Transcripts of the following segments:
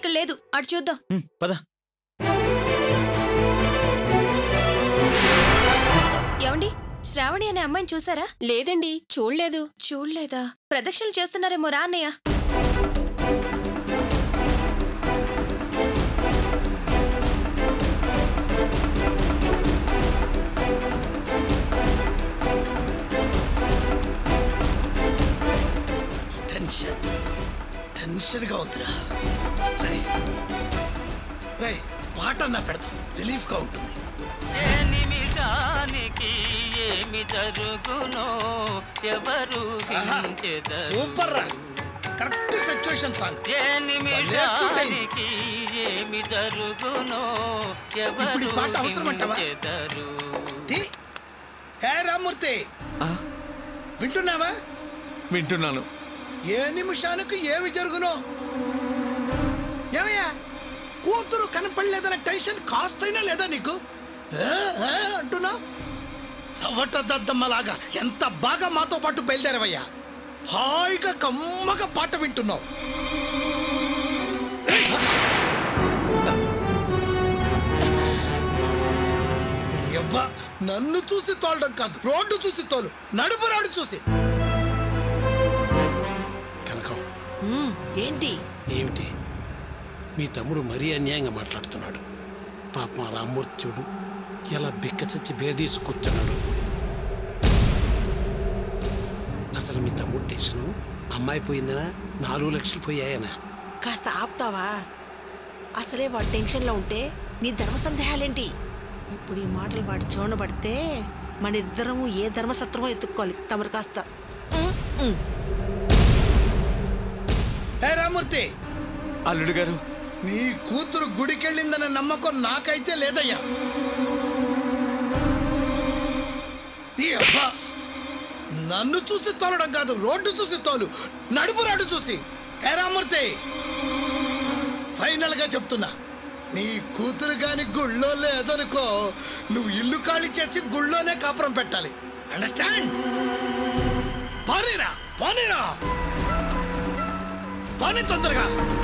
ఇక్కడ లేదు అటు చూద్దాం ఉమ్, పద ఏమండి శ్రావణి అనే అమ్మాయిని చూసారా లేదండి చూడలేదు చూడలేదా ప్రదక్షిణలు చేస్తున్నారేమో రా అన్నయ్య టెన్షన్ టెన్షన్గా ఉందిరా రై రై పాట అన్నా పెడతాం రిలీఫ్గా ఉంటుంది ఏ నిమిషానికి ఏమి జరుగునో ఎవరు హించెదరు సూపర్ రా కరెక్ట్ సిచ్యువేషన్ సాంగ్ ఏ భలే suit అయింది. నిమిషానికి ఏమి జరుగునో ఇప్పుడు ఎవరు ఈ పాట అవసరమంటావా? హించెదరు ది హే రామూర్తి ఆ, వింటున్నావా వింటున్నాను ఏ నిమిషానికి ఏమి జరుగునో ఏమయ్యా కూతురు కనపడలేదన్న టెన్షన్ కాస్తైనా లేదా నీకు ఏ, ఏ అంటున్నా చవట దద్దమ్మలాగా ఎంత బాగా మాతో పాటు బయలుదేరవయ్యా హాయిగా కమ్మగా పాట వింటున్నావు యవ్వ, నన్ను చూసి తోలడం కాదు రోడ్డు చూసి తోలు నడుపు రాడు చూసి కనకం ఏంటి ఏమిటి మీ తమ్ముడు మరీ అన్యాయంగా మాట్లాడుతున్నాడు పాపం ఆ రామూర్త్యుడు ఎలా బిక్కచచ్చి బేదీసి కూర్చున్నాడు అసలు మీ తమ్ముడు టెన్షను అమ్మాయి పోయిందనా నాలుగు లక్షలు పోయాయనా కాస్త ఆపుతావా అసలే వాడు టెన్షన్లో ఉంటే నీ ధర్మ సందేహాలేంటి ఇప్పుడు ఈ మాటలు వాడు చెవున పడితే మన ఇద్దరము ఏ ధర్మసత్రమో ఎత్తుక్కోవాలి తమరు కాస్త ఉమ్, ఉమ్. ఏ రామూర్తి అల్లుడు గారు నీ కూతురు గుడికెళ్ళిందన్న నమ్మకం నాకైతే లేదయ్యా ఈ అబ్బా నన్ను చూసి తోలడం కాదు రోడ్డు చూసి తోలు నడుపు రాడు చూసి ఏ రామూర్తి ఫైనల్ గా చెప్తున్నా నీ కూతురు గాని గుళ్ళో లేదనుకో నువ్వు ఇల్లు ఖాళీ చేసి గుళ్ళోనే కాపురం పెట్టాలి అండర్స్టాండ్ పోనీరా పోనీరా పోనీ తొందరగా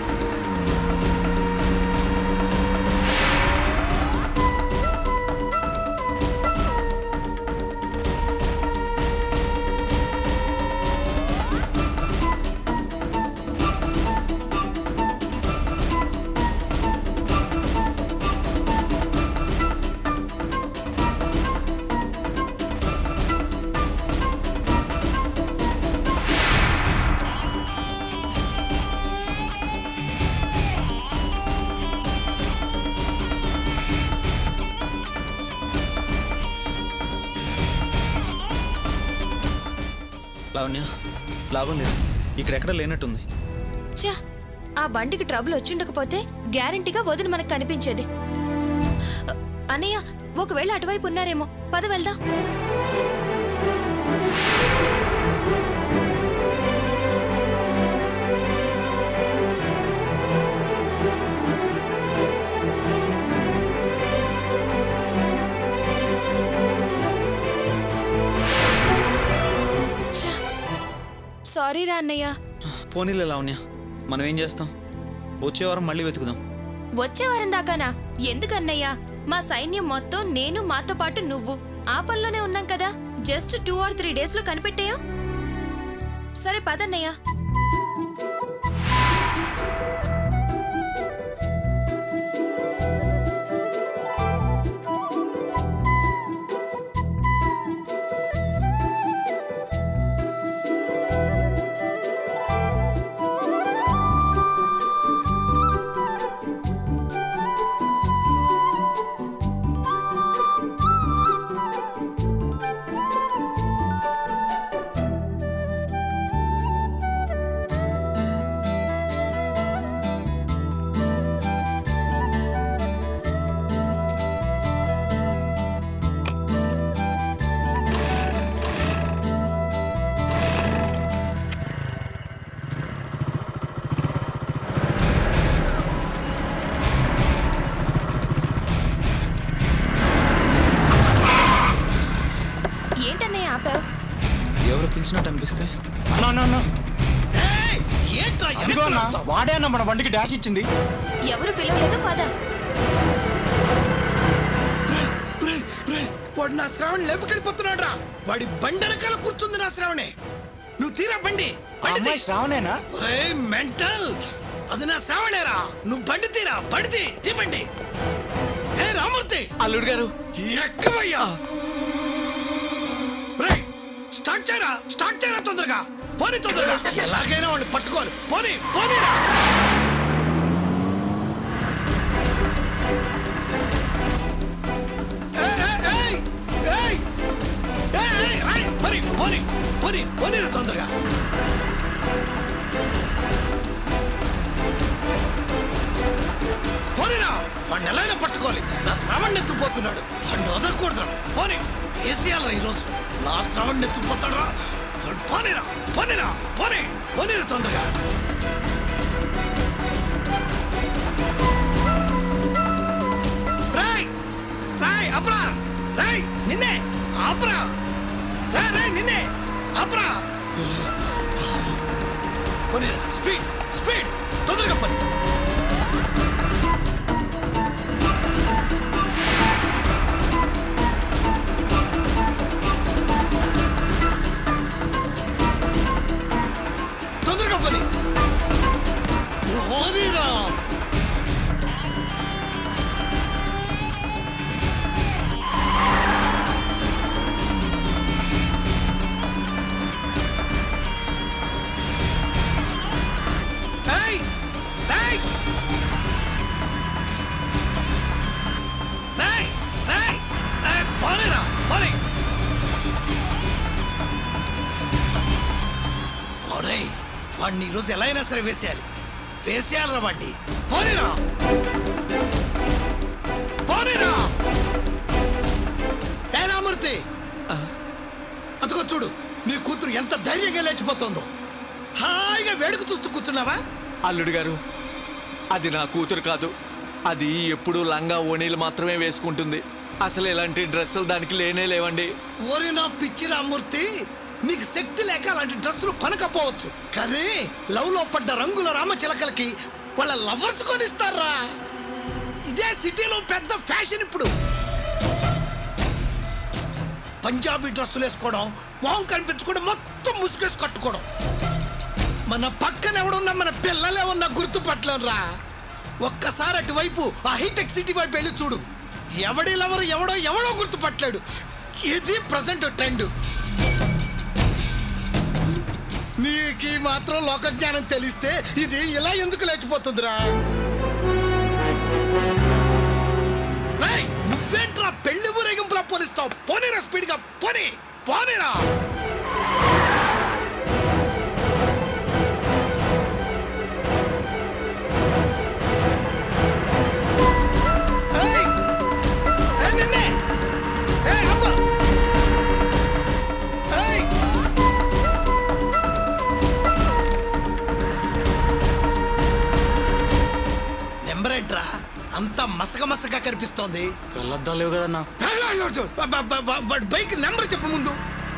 లావణ్య లాభం లేదు ఇక్కడెక్కడ లేనట్టుంది ఛా ఆ బండికి ట్రబుల్ వచ్చిండకపోతే గ్యారంటీగా వదిన మనకు కనిపించేది అ, అన్నయ్య ఒకవేళ అటువైపు ఉన్నారేమో పద వెళ్దాం ఛా, సారీ రా అన్నయ్య పోనీలే లావణ్య మనం ఏం చేస్తాం వచ్చే వారం మళ్ళీ వెతుకుదాం వచ్చే వారం దాకానా ఎందుకన్నయ్యా మా సైన్యం మొత్తం నేను మాతో పాటు నువ్వు ఆ పనిలోనే ఉన్నాం కదా just two or three days లో కనిపెట్టేయా సరే పదన్నయ్యా ఏంటన్నయ్య ఆపావు ఎవరు పిలిచినట్టు అనిపిస్తే ఏయ్! ఏంట్రా అదిగో అన్న వెనక్కి వాడే అన్న మన బండికి డాష్ ఇచ్చింది ఎవరు పిలవలేదు పద రేయ్, రేయ్, రేయ్, వాడు నా శ్రావణ్ లేపుకెళ్ళిపోతున్నాడు రా వాడి బండి వెనకాల కూర్చుంది నా శ్రావణే నువ్వు తీరా బండి ఆ బండి అమ్మాయి శ్రావణేనా మెంటల్ అది నా శ్రావణేరా నువ్వు బండి తీరా బండి తీ తీ బండి ఏ రామూర్తి అల్లుడు గారు ఎక్కవయ్యా రేయ్, స్టార్ట్ చేయరా స్టార్ట్ చేయరా తొందరగా పోనీ తొందరగా ఎలాగైనా వాళ్ళు పట్టుకోవాలి పోనీ పోనీరా ఏయ్, ఏయ్, ఏయ్, ఏయ్, ఏయ్, ఏయ్, ఏయ్, పోనీ పోనీ పోనీ పోనీరా తొందరగా పోనీరా వాడిని ఎలా అయినా పట్టుకోవాలి నా శ్రవణ్ ఎత్తుపోతున్నాడు వాడిని వదలకూడదురా పోనీ ఏసీయాలరా ఈరోజు నా శ్రవణ్ ఎత్తుపోతాడు రా వాడు పోనీరా పోనీరా పోనీ పోనీరా తొందరగా రాయ్ రాయ్ అప్రా రాయ్ నిన్నే ఆప్రా రాయ్ రాయ్ నిన్నే ఆప్రా పోనీరా స్పీడ్ స్పీడ్ తొందరగా పని తొందరగా పని పోనీరా ఏయ్! ఏయ్! ఏయ్! ఏయ్! ఏయ్, పోనీరా, పోనీ. ఒరేయ్, వాడిని ఈరోజు ఎలా అయినా సరే వేసేయాలి వేసేయాలరా వాడిని పోనీరా పోనీరా ఏ రామూర్తి అదిగో చూడు నీ కూతురు ఎంత ధైర్యంగా లేచిపోతుందో హాయిగా వేడుక చూస్తూ కూర్చున్నావా అల్లుడు గారు అది నా కూతురు కాదు అది ఎప్పుడు లంగా ఓణీలు మాత్రమే వేసుకుంటుంది అసలు ఇలాంటి డ్రెస్సులు దానికి లేనే లేవండి ఓరి నా పిచ్చి రామూర్తి నీకు శక్తి లేక అలాంటి డ్రెస్సులు కొనకపోవచ్చు కానీ లవ్ లో పడ్డ రంగుల రామచిలకలకి వాళ్ళ లవర్స్ కొనిస్తారా ఇదే సిటీలో పెద్ద ఫ్యాషన్ ఇప్పుడు పంజాబీ డ్రెస్సులు వేసుకోవడం మొహం కనిపించుకోవడం మొత్తం ముసుగేసి కట్టుకోవడం మన పక్కన ఎవడున్నా మన పిల్లలే ఉన్నా గుర్తుపట్టలేనురా ఒక్కసారి అటువైపు ఆ హైటెక్ సిటీ వైపు వెళ్ళి చూడు ఎవడి లవరు ఎవడో ఎవడో గుర్తుపట్టలేడు ఇది ప్రజెంట్ ట్రెండ్ నీకు ఈ మాత్రం లోక జ్ఞానం తెలిస్తే ఇది ఇలా ఎందుకు లేచిపోతుందిరా రేయ్, నువ్వేంట్రా పెళ్లి ఊరేగింపులా పోలిస్తావు పోనీరా స్పీడ్గా పోనీ పోనీరా ఏయ్! ఏయ్, నిన్నే! ఏయ్, అబ్బా! ఏయ్! నెంబర్ ఏంట్రా అంత మసక మసక కనిపిస్తోంది కళ్ళద్దాలు లేవు కదన్నా బ- బ- బ- బ- బ- బైక్ నెంబర్ చెప్పు ముందు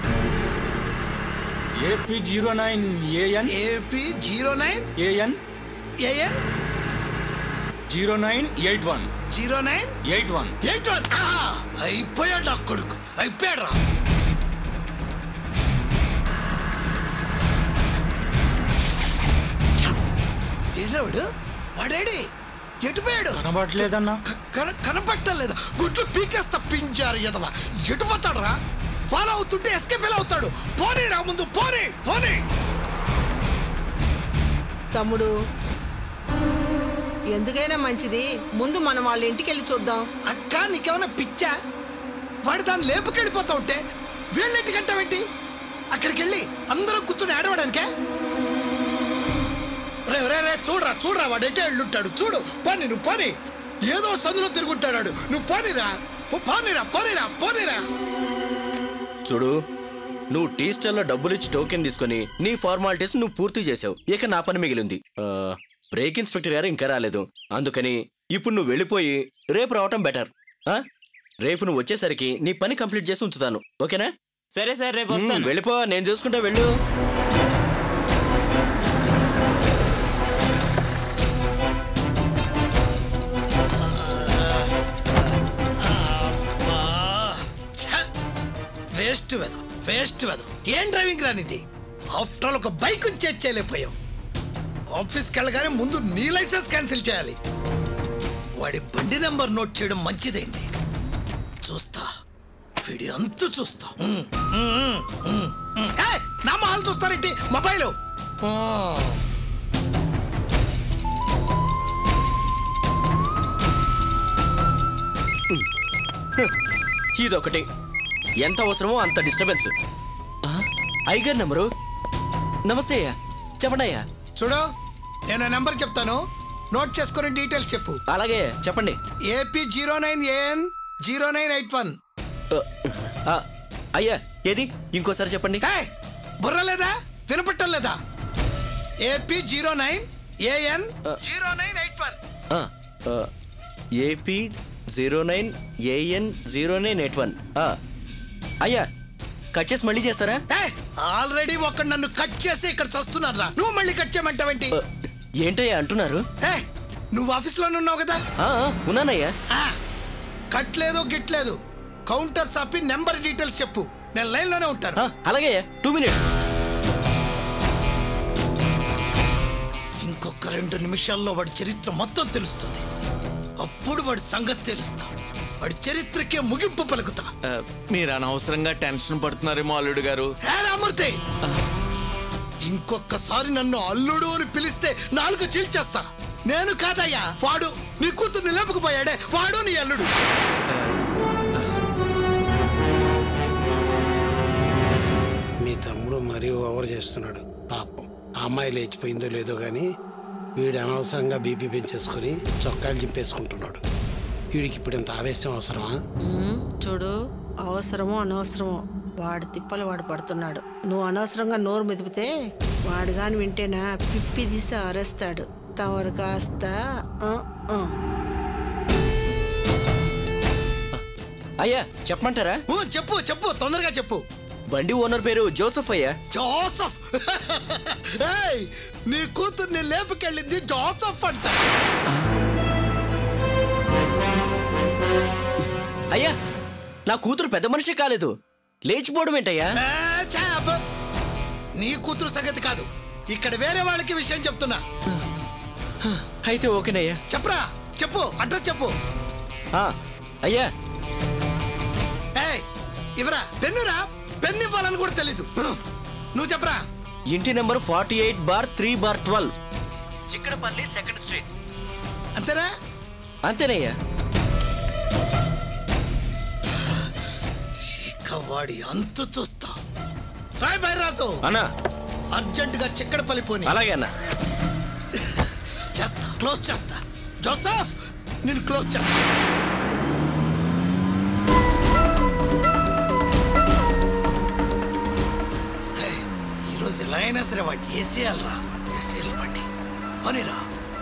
AP zero nine AN AP zero nine AN AN zero nine eight one zero nine eight one eight one అయిపోయాడు నా కొడుకు అయిపోయాడు రా ఏడవాడు వాడేడి ఎటుపోయాడు కనబడలేదన్నా క- కన- కనపట్టలేదా గుడ్లు పీకేస్తా పించారు ఎదవా ఎటు పోతాడు రా ఫాలో అవుతుంటే ఎస్కేప్ ఎలా అవుతాడు పోనీ రా ముందు పోనీ పోనీ తమ్ముడు ఎందుకైనా మంచిది ముందు మనం వాళ్ళ ఇంటికి వెళ్ళి చూద్దాం అక్క నీకేమైనా పిచ్చా వాడు దాన్ని లేపుకెళ్ళిపోతా ఉంటే వీళ్ళింటికంటా పెట్టి అక్కడికి వెళ్ళి అందరూ కూర్చొని ఆడవడానికే రే రే రే చూడరా చూడరా వాడు ఎటే వెళ్ళుంటాడు చూడు పోనీ నువ్వు పోనీ ఏదో సందులో తిరుగుంటాడు వాడు. నువ్వు పోనీరా పో- పోనీరా పోనీరా పోనీరా చూడు నువ్వు టీ స్టాల్లో డబ్బులు ఇచ్చి టోకెన్ తీసుకొని నీ ఫార్మాలిటీస్ నువ్వు పూర్తి చేసావు ఇక నా పని మిగిలింది ఆ, బ్రేక్ ఇన్స్పెక్టర్ గారు ఇంకా రాలేదు అందుకని ఇప్పుడు నువ్వు వెళ్ళిపోయి రేపు రావటం బెటర్ ఆ? రేపు నువ్వు వచ్చేసరికి నీ పని కంప్లీట్ చేసి ఉంచుతాను ఓకేనా సరే సార్ రేపు ఉమ్, వస్తాను వెళ్ళిపో నేను చూసుకుంటా వెళ్ళు వేస్ట్ వెదం వేస్ట్ వెదం ఏం డ్రైవింగ్ రానిది ఆఫ్టర్ ఆల్ ఒక బైక్ చేజ్ చేయలేకపోయాం ఆఫీస్కి వెళ్ళగానే ముందు నీ లైసెన్స్ క్యాన్సిల్ చేయాలి వాడి బండి నెంబర్ నోట్ చేయడం మంచిదైంది చూస్తా వీడి అంతు చూస్తా ఉమ్, ఉమ్, ఉమ్, ఉమ్, ఉమ్. ఏయ్, నా మొహాలు చూస్తారేంటి మొబైల్ ఇదొకటి ఎంత అవసరమో అంత డిస్టర్బెన్స్ ఐగర్ నెంబరు నమస్తే అయ్యా చెప్పండి అయ్యా చూడు నేను నెంబర్ చెప్తాను నోట్ చేసుకుని డీటెయిల్స్ చెప్పు అలాగే చెప్పండి AP zero nine AN zero nine eight one ఆ, ఆ, అయ్యా ఏది ఇంకోసారి చెప్పండి బుర్ర లేదా వినపట్టం లేదా AP zero nine AN zero nine eight one ఆ, ఆ, AP zero nine AN zero nine eight one అయ్యా కట్ చేసి మళ్ళీ చేస్తారా ఆల్రెడీ ఒకడు నన్ను కట్ చేసి ఇక్కడ చస్తున్నాను రా నువ్వు మళ్ళీ కట్ చేయమంటావేంటి ఆ, ఏంటయ్యా అంటున్నారు ఏ, నువ్వు ఆఫీస్లోనే ఉన్నావు కదా ఆ, ఆ, ఉన్నానయ్యా ఆ, కట్ లేదు గిట్ లేదు కౌంటర్ చాపి నెంబర్ డీటెయిల్స్ చెప్పు నేను లైన్లోనే ఉంటాను ఆ, అలాగే టూ మినిట్స్ ఇంకొక రెండు నిమిషాల్లో వాడి చరిత్ర మొత్తం తెలుస్తుంది అప్పుడు వాడి సంగతి తెలుస్తా వాడి చరిత్రకే ముగింపు పలుకుతా ఆ, మీరు అనవసరంగా టెన్షన్ పడుతున్నారేమో అల్లుడు గారు హే రామూర్తి ఇంకొకసారి నన్ను అల్లుడు అని పిలిస్తే నాలుగు చీల్చేస్తా నేను కాదయ్యా వాడు నీ కూతుర్ని లేపుకుపోయాడే వాడు నీ అల్లుడు మీ తమ్ముడు మరీ ఓవర్ చేస్తున్నాడు పాపం ఆ అమ్మాయి లేచిపోయిందో లేదో కానీ వీడు అనవసరంగా బీపీ పెంచేసుకుని చొక్కాలు చింపేసుకుంటున్నాడు వీడికి ఇప్పుడు ఇంత ఆవేశం అవసరమా ఉమ్, చూడు అవసరమో అనవసరమో వాడి తిప్పలు వాడు పడుతున్నాడు నువ్వు అనవసరంగా నోరు మెదిపితే వాడు గాని వింటేనా పిప్పి తీసి ఆరేస్తాడు తవరు కాస్త ఆ, ఆ. అయ్యా చెప్పమంటారా ఊ, చెప్పు చెప్పు తొందరగా చెప్పు బండి ఓనర్ పేరు జోసఫ్ అయ్యా జోసఫ్ ఏయ్, నీ కూతుర్ని లేపుకెళ్ళింది జోసఫ్ అంట అయ్యా నా కూతురు పెద్ద మనిషి కాలేదు లేచిపోవడం ఏంటయ్యా ఏ, చాప్. నీ కూతురు సంగతి కాదు ఇక్కడ వేరే వాళ్ళకి విషయం చెప్తున్నా అయితే ఓకేనయ్యా చెప్పరా చెప్పు అడ్రస్ చెప్పు ఆ, అయ్యా ఏయ్ ఇవరా పెన్నురా పెన్ను ఇవ్వాలని కూడా తెలీదు నువ్వు చెప్పరా ఇంటి number forty eight bar three bar twelve Chikkadpally second street అంతేనా అంతేనయ్యా ఇక వాడి అంతు చూస్తా రాయ్ బైరాజు అన్నా అర్జెంట్ గా చిక్కడపల్లి పోని అలాగే అన్నా చేస్తా క్లోజ్ చేస్తా జోసఫ్ నేను క్లోజ్ చేస్తా ఏయ్, ఈరోజు ఎలా అయినా సరే వాడిని వేసేయాలరా వేసేయాలి వాడిని పనిరా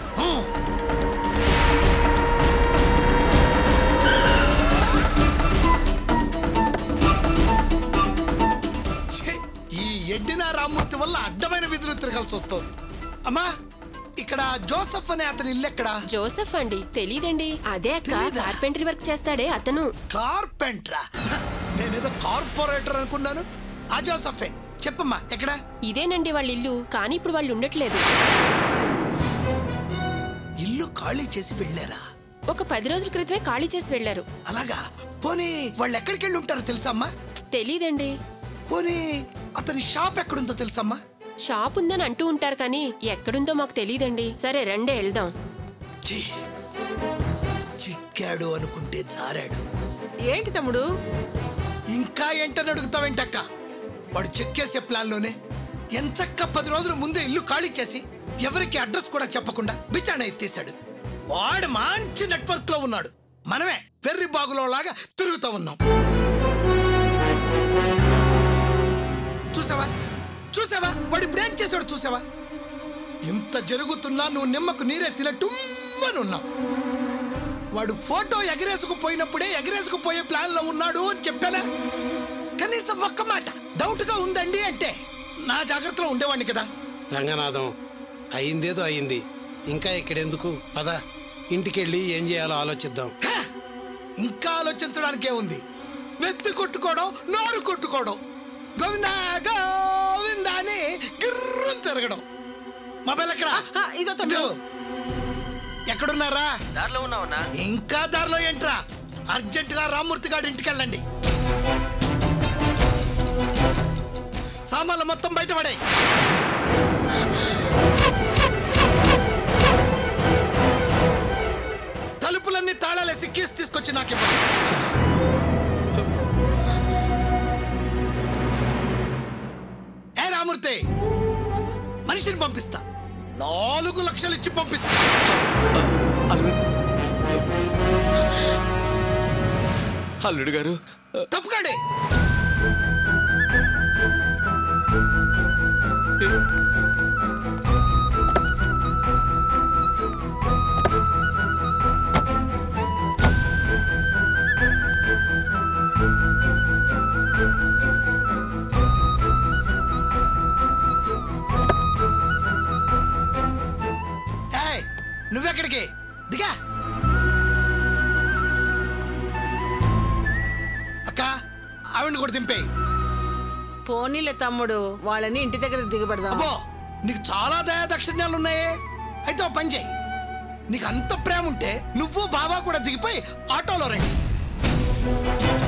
ఛీ, ఈ ఎడ్డిన రామ్మూర్తి వల్ల అడ్డమైన విధులు తిరగాల్సి వస్తుంది అమ్మా ఇక్కడ జోసఫ్ అనే అతని ఇల్లు ఎక్కడా జోసెఫ్ అండి తెలీదండి అదే అక్క తెలీదా? కార్పెంటరీ వర్క్ చేస్తాడే అతను కార్పెంట్రా నేనేదో కార్పొరేటర్ అనుకున్నాను ఆ జోసఫే చెప్పమ్మా ఎక్కడ ఇదేనండి వాళ్ళ ఇల్లు కానీ ఇప్పుడు వాళ్ళు ఉండట్లేదు ఇల్లు ఖాళీ చేసి వెళ్ళారా ఒక పది రోజుల క్రితమే ఖాళీ చేసి వెళ్లారు అలాగా పోనీ వాళ్ళు ఎక్కడికి వెళ్ళి ఉంటారో తెలుసమ్మా తెలీదండి పోనీ అతని షాప్ ఎక్కడుందో తెలుసమ్మా షాప్ ఉందని అంటూ ఉంటారు కానీ ఎక్కడుందో మాకు తెలీదండి సరే రండే వెళ్దాం ఛీ, చిక్కాడు అనుకుంటే జారాడు ఏంటి తమ్ముడు ఇంకా ఏంటని అడుగుతావేంటక్క వాడు చెక్కేసే ప్లాన్లోనే ఎంచక్క పది రోజుల ముందే ఇల్లు ఖాళీ చేసి ఎవరికి అడ్రస్ కూడా చెప్పకుండా బిచాణ ఎత్తేశాడు వాడు మంచి నెట్వర్క్ లో ఉన్నాడు మనమే పెర్రి బాగులో లాగా తిరుగుతూ ఉన్నాం చూసావా చూసావా వాడు ఇప్పుడు ఏం చేశాడు చూసావా ఇంత జరుగుతున్నా నువ్వు నిమ్మకు నీరే తినట్టుమ్మని ఉన్నావు వాడు ఫోటో ఎగరేసుకుపోయినప్పుడే ఎగరేసుకుపోయే ప్లాన్ లో ఉన్నాడు అని చెప్పానా కనీసం ఒక్క మాట డౌట్ గా ఉందండి అంటే నా జాగ్రత్తలో ఉండేవాడిని కదా రంగనాథం అయిందేదో అయింది ఇంకా ఇక్కడెందుకు పద ఇంటికెళ్ళి ఏం చేయాలో ఆలోచిద్దాం ఇంకా ఆలోచించడానికే ఉంది నెత్తి కొట్టుకోవడం నోరు కొట్టుకోవడం గోవిందా గోవిందా అని గిర్రం తిరగడం మొబైల్ ఎక్కడ ఆ, ఇదో తమ్ముడు. ఇదిగో. ఎక్కడున్నారా దారిలో ఉన్నావన్నా ఇంకా దారిలో ఏంట్రా అర్జెంట్ గా రామ్మూర్తి గారి ఇంటికి వెళ్ళండి సామాన్లు మొత్తం బయటపడే తలుపులన్నీ తాళాలేసి కీస్ తీసుకొచ్చి నాకు ఇవ్వండి ఏ రామూర్తి మనిషిని పంపిస్తా నాలుగు లక్షలు ఇచ్చి పంపిస్తా అల్లుడు గారు తప్పుకోండి ఏయ్, నువ్వెక్కడికి దిగా అక్క ఆవిడ కూడా దింపేయి పోనీలే తమ్ముడు వాళ్ళని ఇంటి దగ్గర దిగబెడదాం అబ్బో నీకు చాలా దయా దక్షిణాలు ఉన్నాయే అయితే ఓ పని చేయి నీకు అంత ప్రేమ ఉంటే నువ్వు బాబా కూడా దిగిపోయి ఆటోలో రండి